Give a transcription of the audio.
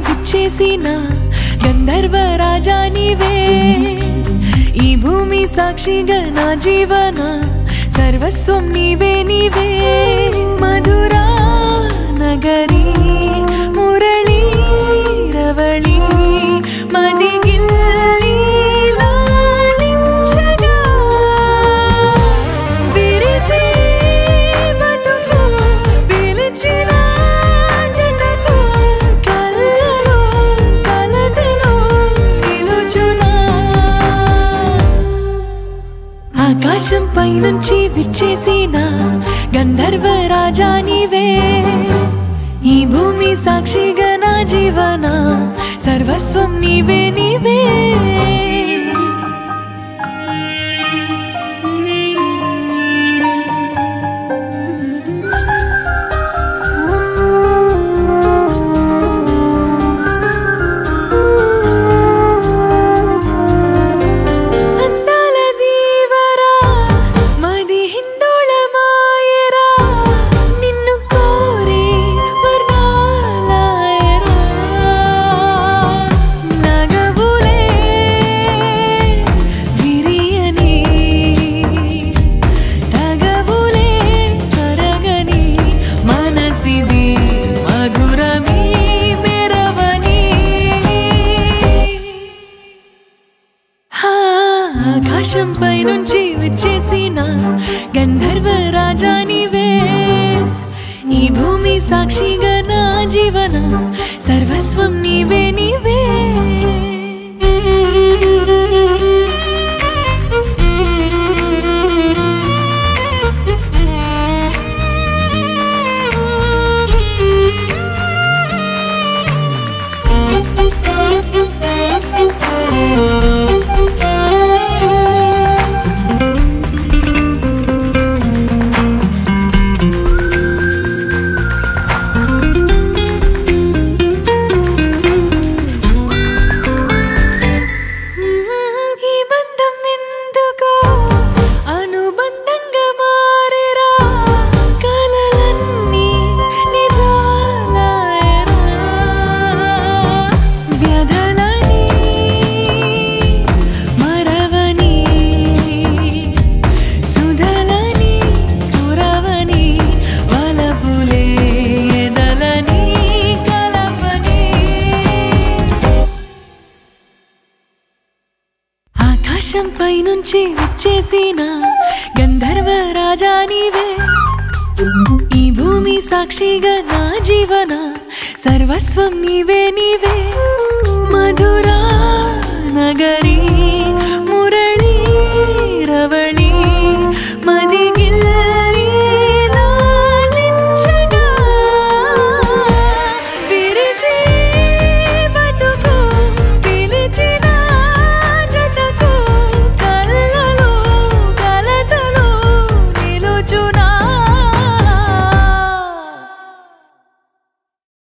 విచ్చేసిన గంధర్వ రాజా నీవే ఈ భూమి సాక్షిగా నా జీవన సర్వస్వం నీవే నీవే మధురా నగరీ మురళీ రవళి మదిగిల్లి లాలించగా విరిసే బతుకు పిలిచిన జతకు కళ్ళలో కలతలో నిలుచునా ఆకాశం పైనుంచి విచ్చేసిన గంధర్వ రాజా నీవే ఈ భూమి సాక్షిగా నా జీవన సర్వస్వం నీవే నీవే అందాల దీవరా మది హిందోళ మాయరా నిన్ను కోరి వర్ణాలయరా నగవులే విరియని నగవులే కరగని మనసిది మధురమీ మెరవని హా, ఆకాశం పైనుంచి విచ్చేసిన గంధర్వ రాజా నీవే ఈ భూమి సాక్షిగా నా జీవన సర్వస్వం నీవే నీవే ఈ బంధం ఎందుకో అనుబంధంగా మారేరా కలలన్నీ నిజాలయరా వ్యధలని మరవని సుధలని కురవని వలపులే ఎదలని కలపని ఆకాశం పైనుంచి వచ్చేసిన గంధర్వ రాజా నీవే ఈ భూమి సాక్షిగా నా జీవన సర్వస్వం నీవే నీవే మధురా నగరీ